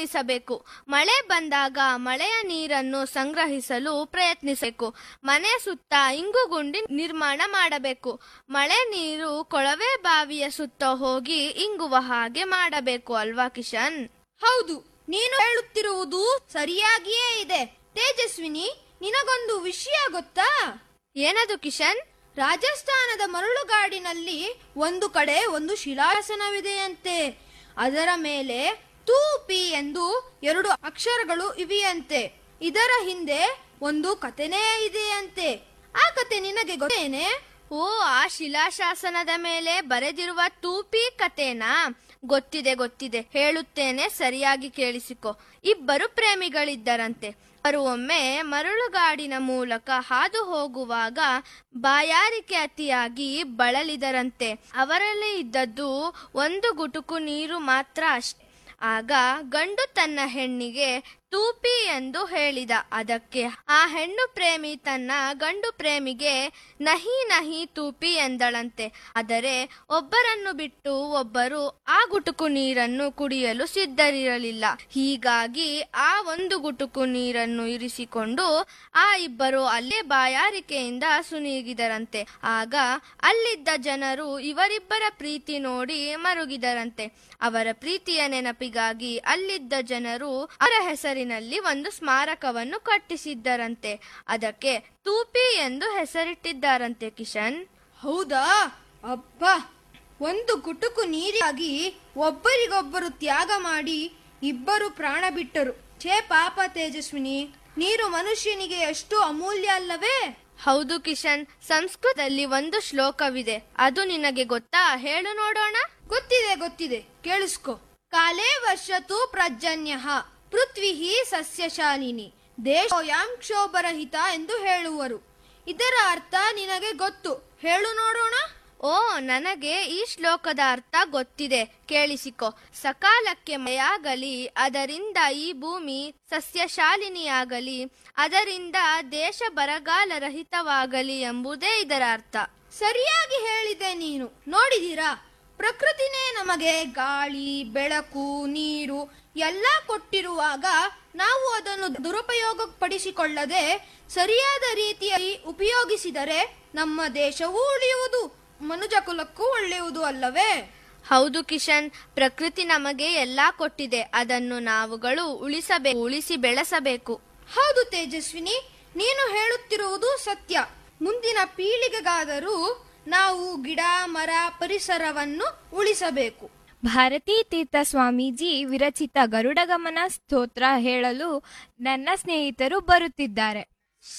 ಪಾಲಿಸಬೇಕು ಮಳೆ ಬಂದಾಗ ಮಳೆಯ ನೀರನ್ನು ಸಂಗ್ರಹಿಸಲು ಪ್ರಯತ್ನಿಸಬೇಕು ಮನೆ ಸುತ್ತ ಇಂಗುಗುಂಡಿ ನಿರ್ಮಾಣ ಮಾಡಬೇಕು ಮಳೆ ನೀರು ಕೊಳವೆ ಬಾವಿಯ ಸುತ್ತ ಹೋಗಿ ಇಂಗುವ ಹಾಗೆ ಮಾಡಬೇಕು ಅಲ್ವಾ ಕಿಶನ್ ಹೌದು ನೀನು ಹೇಳುತ್ತಿರುವುದು ಸರಿಯಾಗಿಯೇ ಇದೆ ತೇಜಸ್ವಿನಿ ನಿನಗೊಂದು ವಿಷಯ ಗೊತ್ತಾ ಏನದು ಕಿಶನ್ ರಾಜಸ್ಥಾನದ ಮರಳುಗಾಡಿನಲ್ಲಿ ಒಂದು ಕಡೆ ಒಂದು ಶಿಲಾಸನವಿದೆಯಂತೆ ಅದರ ಮೇಲೆ ತೂಪಿ ಎಂದು ಎರಡು ಅಕ್ಷರಗಳು ಇವೆಯಂತೆ ಇದರ ಹಿಂದೆ ಒಂದು ಕಥೆನೇ ಇದೆಯಂತೆ ಆ ಕತೆ ನಿನಗೆ ಗೊತ್ತೇನೆ ಓ ಆ ಶಿಲಾಶಾಸನದ ಮೇಲೆ ಬರೆದಿರುವ ತೂಪಿ ಕಥೆನಾ ಗೊತ್ತಿದೆ ಗೊತ್ತಿದೆ ಹೇಳುತ್ತೇನೆ ಸರಿಯಾಗಿ ಕೇಳಿಸಿಕೊ ಇಬ್ಬರು ಪ್ರೇಮಿಗಳಿದ್ದರಂತೆ ಅವರು ಒಮ್ಮೆ ಮರಳುಗಾಡಿನ ಮೂಲಕ ಹಾದು ಹೋಗುವಾಗ ಬಾಯಾರಿಕೆ ಅತಿಯಾಗಿ ಬಳಲಿದರಂತೆ ಅವರಲ್ಲಿ ಇದ್ದದ್ದು ಒಂದು ಗುಟುಕು ನೀರು ಮಾತ್ರ ಅಷ್ಟೆ ಆಗ ಗಂಡು ತನ್ನ ಹೆಣ್ಣಿಗೆ ತೂಪಿ ಎಂದು ಹೇಳಿದ ಅದಕ್ಕೆ ಆ ಹೆಣ್ಣು ಪ್ರೇಮಿ ತನ್ನ ಗಂಡು ಪ್ರೇಮಿಗೆ ನಹಿ ನಹಿ ತೂಪಿ ಎಂದಳಂತೆ ಆದರೆ ಒಬ್ಬರನ್ನು ಬಿಟ್ಟು ಒಬ್ಬರು ಆ ಗುಟುಕು ನೀರನ್ನು ಕುಡಿಯಲು ಸಿದ್ಧರಿರಲಿಲ್ಲ ಹೀಗಾಗಿ ಆ ಒಂದು ಗುಟುಕು ನೀರನ್ನು ಇರಿಸಿಕೊಂಡು ಆ ಇಬ್ಬರು ಅಲ್ಲೇ ಬಾಯಾರಿಕೆಯಿಂದ ಸುನೀಗಿದರಂತೆ ಆಗ ಅಲ್ಲಿದ್ದ ಜನರು ಇವರಿಬ್ಬರ ಪ್ರೀತಿ ನೋಡಿ ಮರುಗಿದರಂತೆ ಅವರ ಪ್ರೀತಿಯ ನೆನಪಿಗಾಗಿ ಅಲ್ಲಿದ್ದ ಜನರು ಅವರ ಹೆಸರಿನಲ್ಲಿ ಒಂದು ಸ್ಮಾರಕವನ್ನು ಕಟ್ಟಿಸಿದ್ದರಂತೆ ಅದಕ್ಕೆ ತೂಪಿ ಎಂದು ಹೆಸರಿಟ್ಟಿದ್ದಾರಂತೆ ಕಿಶನ್ ಹೌದಾ ಅಬ್ಬ ಒಂದು ಗುಟುಕು ನೀರಿಗಾಗಿ ಒಬ್ಬರಿಗೊಬ್ಬರು ತ್ಯಾಗ ಮಾಡಿ ಇಬ್ಬರು ಪ್ರಾಣ ಬಿಟ್ಟರು ಛೇ ಪಾಪ ತೇಜಸ್ವಿನಿ ನೀರು ಮನುಷ್ಯನಿಗೆ ಎಷ್ಟು ಅಮೂಲ್ಯ ಅಲ್ಲವೇ ಹೌದು ಕಿಶನ್ ಸಂಸ್ಕೃತದಲ್ಲಿ ಒಂದು ಶ್ಲೋಕವಿದೆ ಅದು ನಿನಗೆ ಗೊತ್ತಾ ಹೇಳು ನೋಡೋಣ ಗೊತ್ತಿದೆ ಗೊತ್ತಿದೆ ಕೇಳಿಸ್ಕೊ ಕಾಲೇ ವರ್ಷತು ಪ್ರಜನ್ಯ ಪೃಥ್ವಿ ಸಸ್ಯಶಾಲಿನಿ ದೇಶೋಯಾಂ ಕ್ಷೋಭರಹಿತ ಎಂದು ಹೇಳುವರು ಇದರ ಅರ್ಥ ನಿನಗೆ ಗೊತ್ತು ಹೇಳು ನೋಡೋಣ ಓ ನನಗೆ ಈ ಶ್ಲೋಕದ ಅರ್ಥ ಗೊತ್ತಿದೆ ಕೇಳಿಸಿಕೊ ಸಕಾಲಕ್ಕೆ ಮಳೆಯಾಗಲಿ ಅದರಿಂದ ಈ ಭೂಮಿ ಸಸ್ಯಶಾಲಿನಿಯಾಗಲಿ ಅದರಿಂದ ದೇಶ ಬರಗಾಲರಹಿತವಾಗಲಿ ಎಂಬುದೇ ಇದರ ಅರ್ಥ ಸರಿಯಾಗಿ ಹೇಳಿದೆ ನೀನು ನೋಡಿದೀರಾ ಪ್ರಕೃತಿನೇ ನಮಗೆ ಗಾಳಿ ಬೆಳಕು ನೀರು ಎಲ್ಲ ಕೊಟ್ಟಿರುವಾಗ ನಾವು ಅದನ್ನು ದುರುಪಯೋಗಪಡಿಸಿಕೊಳ್ಳದೆ ಸರಿಯಾದ ರೀತಿಯಲ್ಲಿ ಉಪಯೋಗಿಸಿದರೆ ನಮ್ಮ ದೇಶವೂ ಉಳಿಯುವುದು ಮನುಜ ಕುಲಕ್ಕೂ ಒಳ್ಳೆಯುವುದು ಅಲ್ಲವೇ ಹೌದು ಕಿಶನ್ ಪ್ರಕೃತಿ ನಮಗೆ ಎಲ್ಲಾ ಕೊಟ್ಟಿದೆ ಅದನ್ನು ನಾವುಗಳು ಉಳಿಸಬೇಕು ಉಳಿಸಿ ಬೆಳೆಸಬೇಕು ಹೌದು ತೇಜಸ್ವಿನಿ ನೀನು ಹೇಳುತ್ತಿರುವುದು ಸತ್ಯ ಮುಂದಿನ ಪೀಳಿಗೆಗಾದರೂ ನಾವು ಗಿಡ ಮರ ಪರಿಸರವನ್ನು ಉಳಿಸಬೇಕು ಭಾರತೀ ತೀರ್ಥ ಸ್ವಾಮೀಜಿ ವಿರಚಿತ ಗರುಡಗಮನ ಸ್ತೋತ್ರ ಹೇಳಲು ನನ್ನ ಸ್ನೇಹಿತರು ಬರುತ್ತಿದ್ದಾರೆ